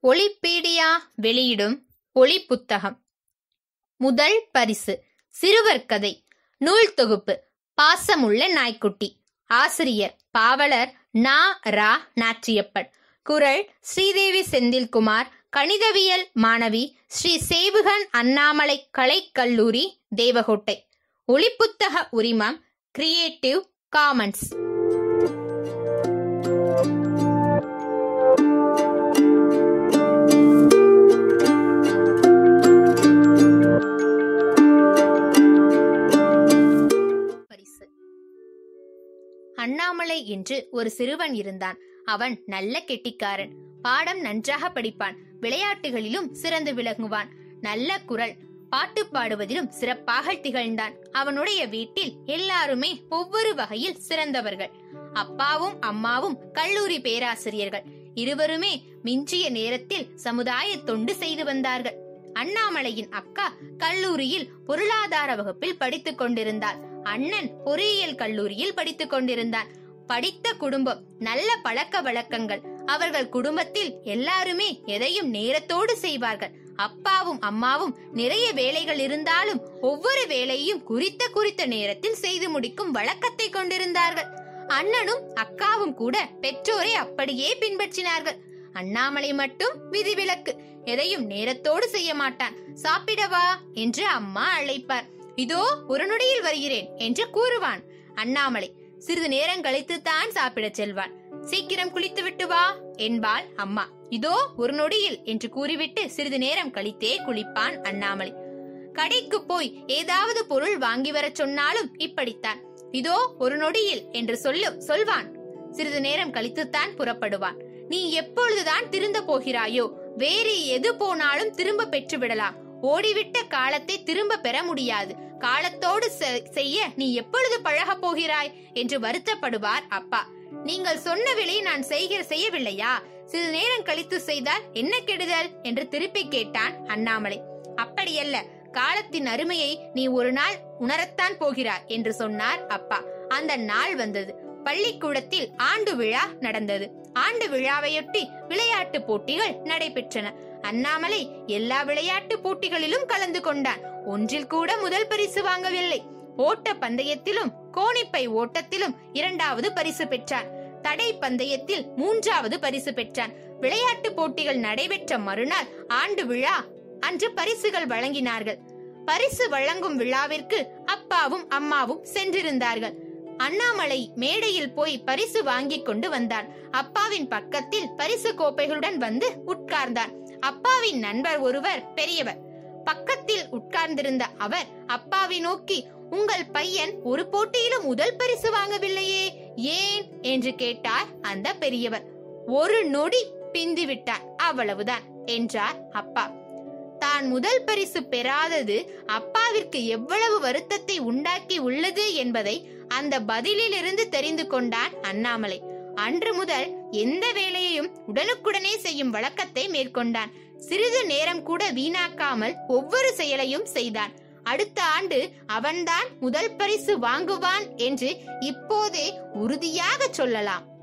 ஒளிப்பீடியா வெளியிடும் ஒளி புத்தகம் முதல் பரிசு சிறுவர் கதை நூல் தொகுப்பு பாசமுள்ள நாய்க்குட்டி ஆசிரியர் பாவலர் நா ரா நாச்சியப்பன் குரல் ஸ்ரீதேவி செந்தில்குமார் கணிதவியல் மாணவி ஸ்ரீ சேவுகன் அண்ணாமலை கலைக்கல்லூரி தேவகோட்டை ஒளிப்புத்தக உரிமம் கிரியேட்டிவ் காமன்ஸ் பரிசு அண்ணாமலை என்று ஒரு சிறுவன் இருந்தான் அவன் நல்ல கெட்டிக்காரன் பாடம் நன்றாக படிப்பான் விளையாட்டுகளிலும் சிறந்து விளங்குவான் நல்ல குரல் பாட்டு பாடுவதிலும் சிறப்பாக திகழ்ந்தான் அவனுடைய வீட்டில் எல்லாருமே ஒவ்வொரு வகையில் சிறந்தவர்கள் அப்பாவும் அம்மாவும் கல்லூரி பேராசிரியர்கள் இருவருமே மிஞ்சிய நேரத்தில் சமுதாய தொண்டு செய்து வந்தார்கள் அண்ணாமலையின் அக்கா கல்லூரியில் பொருளாதார வகுப்பில் படித்துக் கொண்டிருந்தாள் அண்ணன் பொறியியல் கல்லூரியில் படித்துக் கொண்டிருந்தான் படித்த குடும்பம் நல்ல பழக்க வழக்கங்கள் அவர்கள் குடும்பத்தில் எல்லாருமே எதையும் நேரத்தோடு செய்வார்கள் அப்பாவும் அம்மாவும் நிறைய வேலைகள் இருந்தாலும் ஒவ்வொரு வேலையும் குறித்த குறித்த நேரத்தில் செய்து முடிக்கும் வழக்கத்தை கொண்டிருந்தார்கள் அண்ணனும் அக்காவும் கூட பெற்றோரை அப்படியே பின்பற்றினார்கள் அண்ணாமலை மட்டும் விதிவிலக்கு எதையும் நேரத்தோடு செய்ய மாட்டான் சாப்பிடவா என்று அம்மா அழைப்பார் இதோ ஒரு நொடியில் வருகிறேன் என்று கூறுவான் அண்ணாமலை சிறிது நேரம் கழித்து தான் சாப்பிடச் செல்வான் சீக்கிரம் குளித்து விட்டு வா என்பாள் அம்மா இதோ ஒரு நொடியில் என்று கூறிவிட்டு சிறிது நேரம் கழித்தே குளிப்பான் அண்ணாமலை கடைக்கு போய் ஏதாவது பொருள் வாங்கி வரச் சொன்னாலும் இப்படித்தான் இதோ ஒரு நொடியில் என்று சொல்லு சொல்வான் சிறிது நேரம் கழித்துத்தான் புறப்படுவான் நீ எப்பொழுதுதான் திருந்த போகிறாயோ வேறு எது போனாலும் திரும்ப பெற்று விடலாம் ஓடிவிட்ட காலத்தை திரும்ப பெற முடியாது காலத்தோடு செ- செய்ய நீ எப்பொழுது பழகப் போகிறாய் என்று வருத்தப்படுவார் அப்பா நீங்கள் சொன்ன வேலையை நான் செய்கிற செய்யவில்லையா சிறிது நேரம் கழித்து செய்தால் என்ன கெடுதல் என்று திருப்பி கேட்டான் அண்ணாமலை அப்படியல்ல காலத்தின் அருமையை நீ ஒரு நாள் உணரத்தான் போகிறாய் என்று சொன்னார் அப்பா அந்த நாள் வந்தது பள்ளிக்கூடத்தில் ஆண்டு விழா நடந்தது ஆண்டு விழாவையொட்டி விளையாட்டு போட்டிகள் நடைபெற்றன அண்ணாமலை எல்லா விளையாட்டு போட்டிகளிலும் கலந்து கொண்டான் ஒன்றில் கூட முதல் பரிசு வாங்கவில்லை ஓட்ட பந்தயத்திலும் கோணிப்பை ஓட்டத்திலும் இரண்டாவது பரிசு பெற்றான் தடை பந்தயத்தில் மூன்றாவது பரிசு பெற்றான் விளையாட்டு போட்டிகள் நடைபெற்ற மறுநாள் ஆண்டு விழா அன்று பரிசுகள் வழங்கினார்கள் பரிசு வழங்கும் விழாவிற்கு அப்பாவும் அம்மாவும் சென்றிருந்தார்கள் அண்ணாமலை மேடையில் போய் பரிசு வாங்கிக் கொண்டு வந்தான் அப்பாவின் பக்கத்தில் பரிசு கோப்பைகளுடன் வந்து உட்கார்ந்தான் அப்பாவின் நண்பர் ஒருவர் பெரியவர் பக்கத்தில் உட்கார்ந்திருந்த அவர் அப்பாவை நோக்கி உங்கள் பையன் ஒரு போட்டியிலும் முதல் பரிசு வாங்கவில்லையே ஏன் என்று கேட்டார் அந்த பெரியவர் ஒரு நொடி பிந்து விட்டார் அவ்வளவுதான் என்றார் அப்பா தான் முதல் பரிசு பெறாதது அப்பாவிற்கு எவ்வளவு வருத்தத்தை உண்டாக்கி உள்ளது என்பதை அந்த பதிலிலிருந்து தெரிந்து கொண்டான் அண்ணாமலை அன்று முதல் எந்த வேலையையும் உடனுக்குடனே செய்யும் வழக்கத்தை மேற்கொண்டான் சிறிது நேரம் கூட வீணாக்காமல் ஒவ்வொரு செயலையும் செய்தான் அடுத்த ஆண்டு அவன்தான் முதல் பரிசு வாங்குவான் என்று இப்போதே உறுதியாக சொல்லலாம்